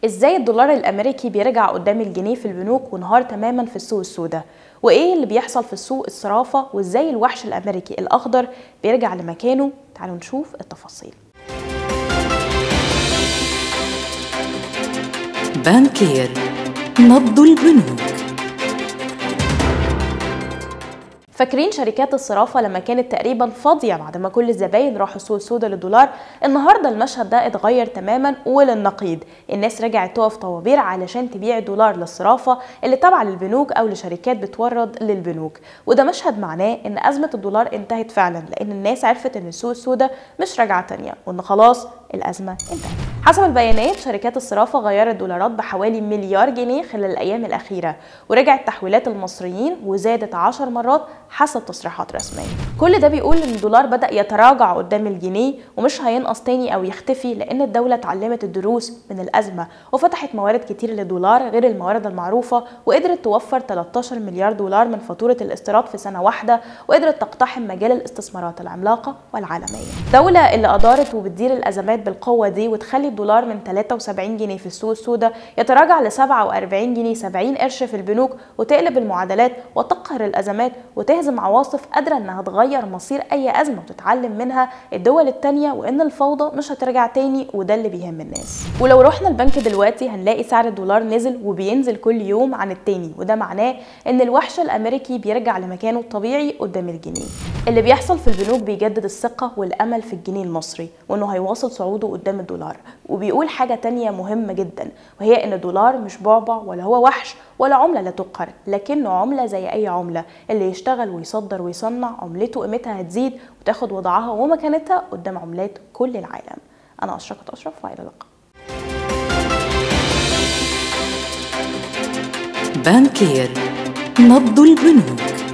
ازاي الدولار الامريكي بيرجع قدام الجنيه في البنوك وانهار تماما في السوق السوداء وايه اللي بيحصل في السوق الصرافه وازاي الوحش الامريكي الاخضر بيرجع لمكانه تعالوا نشوف التفاصيل بانكير نبض البنوك فاكرين شركات الصرافه لما كانت تقريبا فاضيه بعد ما كل الزباين راحوا السوق السوداء للدولار النهارده المشهد ده اتغير تماما وللنقيض الناس رجعت تقف طوابير علشان تبيع الدولار للصرافه اللي تابعه للبنوك او لشركات بتورد للبنوك وده مشهد معناه ان ازمه الدولار انتهت فعلا لان الناس عرفت ان السوق السوداء مش راجعه تانية وان خلاص الازمه انتهت حسب البيانات شركات الصرافه غيرت دولارات بحوالي مليار جنيه خلال الايام الاخيره ورجعت تحويلات المصريين وزادت 10 مرات حسب تصريحات رسميه كل ده بيقول ان الدولار بدا يتراجع قدام الجنيه ومش هينقص تاني او يختفي لان الدوله اتعلمت الدروس من الازمه وفتحت موارد كتير للدولار غير الموارد المعروفه وقدرت توفر 13 مليار دولار من فاتوره الاستيراد في سنه واحده وقدرت تقتحم مجال الاستثمارات العملاقه والعالميه دوله اللي ادارت وبتدير الازمات بالقوه دي وتخلي الدولار من 73 جنيه في السوق السوداء يتراجع ل 47 جنيه 70 قرش في البنوك وتقلب المعادلات وتقهر الازمات وتهزم عواصف قادره انها تغير مصير اي ازمه وتتعلم منها الدول التانيه وان الفوضى مش هترجع تاني وده اللي بيهم الناس ولو رحنا البنك دلوقتي هنلاقي سعر الدولار نزل وبينزل كل يوم عن التاني وده معناه ان الوحش الامريكي بيرجع لمكانه الطبيعي قدام الجنيه اللي بيحصل في البنوك بيجدد الثقه والامل في الجنيه المصري وانه هيواصل صعوده قدام الدولار وبيقول حاجه تانية مهمه جدا وهي ان الدولار مش بعبع ولا هو وحش ولا عمله لا تقهر لكنه عمله زي اي عمله اللي يشتغل ويصدر ويصنع عملته قيمتها هتزيد وتاخد وضعها ومكانتها قدام عملات كل العالم انا اشرقت اشرف والى اللقاء بانكير نبض البنوك